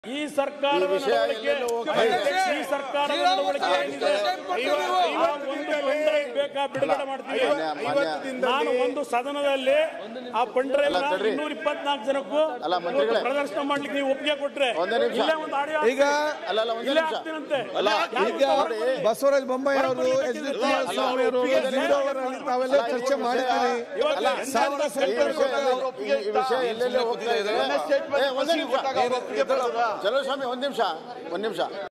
ಈ ಸರ್ಕಾರದ ಈ ವಿಷಯ ನಡವಳಿಕೆ ಎಲ್ಲೆಲ್ಲೋ ಹೋಗ್ತಾ ಇದೆ. ಈ ಸರ್ಕಾರದ ನಡವಳಿಕೆ ಏನಿದೆ ಆ ಒಂದು ಪಂಡ್ರೈವ್ ಬೇಕಾ ಬಿಡುಗಡೆ ಮಾಡ್ತೀವಿ ಮಾನ್ಯ- ಮಾನ್ಯ- ನಾನು ಒಂದು ಸದನದಲ್ಲಿ ಆ ಪಂಡ್ರೈವ್ ಅಲ್ಲ, ತಡ್ರಿ. ಇನ್ನೂರ ಇಪ್ಪತ್ನಾಲ್ಕು ಜನಕ್ಕೂ ಅಲ್ಲ, ಮಂತ್ರಿಗಳೇ. ಪ್ರದರ್ಶನ ಮಾಡ್ಲಿಕ್ಕೆ ನೀವು ಒಪ್ಪಿಗೆ ಕೊಟ್ರೆ ಒಂದೇ ನಿಮಿಷ. ಇಲ್ಲೇ ಒಂದು ಆಡಿಯೋ ಈಗ ಅಲ್ಲ ಅಲ್ಲ ಒಂದೇ ಇಲ್ಲೇ ನಿಮಿಷ ಹಾಕ್ತೀನಂತೆ ಅಲ್ಲ ಯಾರು ಈಗ ಹೊರಗೆ ಬರ್ಲಿ? ಬಸವರಾಜ ಬೊಮ್ಮಾಯಿ ಅವರು ಎಚ್ ಡಿ ಕುಮಾರಸ್ವಾಮಿ ಅವರು ಸಿದ್ದರಾಮಯ್ಯ ತಾವೆಲ್ಲ ಚರ್ಚೆ ಮಾಡಿದ್ದೀರಿ ಇವತ್ತು ಶಾರದಾ ಈ ಸೆಂಟರ್ ವಿಷಯ ಈ- ಈ ವಿಷಯ ಎಲ್ಲೆಲ್ಲೋ ಹೋಗ್ತಾ ಇದೆ ಏ, ಒಂದೇ ನಿಮಿಷ ಜಲಸ್ವಾಮಿ ಒಂದ್ ನಿಮಿಷ ಒಂದ್ ನಿಮಿಷ